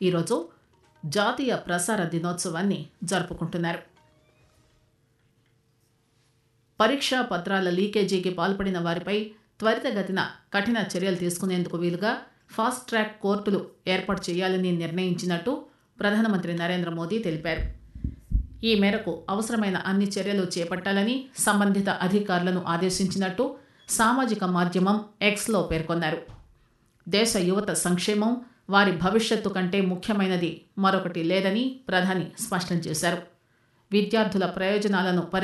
ఈరోజు జాతీయ ప్రసార దినోత్సవాన్ని జరుపుకుంటున్నారు పరీక్షా పత్రాల లీకేజీకి పాల్పడిన వారిపై త్వరితగతిన కఠిన చర్యలు తీసుకునేందుకు వీలుగా ఫాస్ట్ ట్రాక్ కోర్టులు ఏర్పాటు చేయాలని నిర్ణయించినట్టు ప్రధానమంత్రి నరేంద్ర మోదీ తెలిపారు ఈ మేరకు అవసరమైన అన్ని చర్యలు చేపట్టాలని సంబంధిత అధికారులను ఆదేశించినట్టు సామాజిక మాధ్యమం ఎక్స్లో పేర్కొన్నారు దేశ యువత సంక్షేమం వారి భవిష్యత్తు కంటే ముఖ్యమైనది మరొకటి లేదని ప్రధాని స్పష్టం చేశారు విద్యార్థుల ప్రయోజనాలను పరి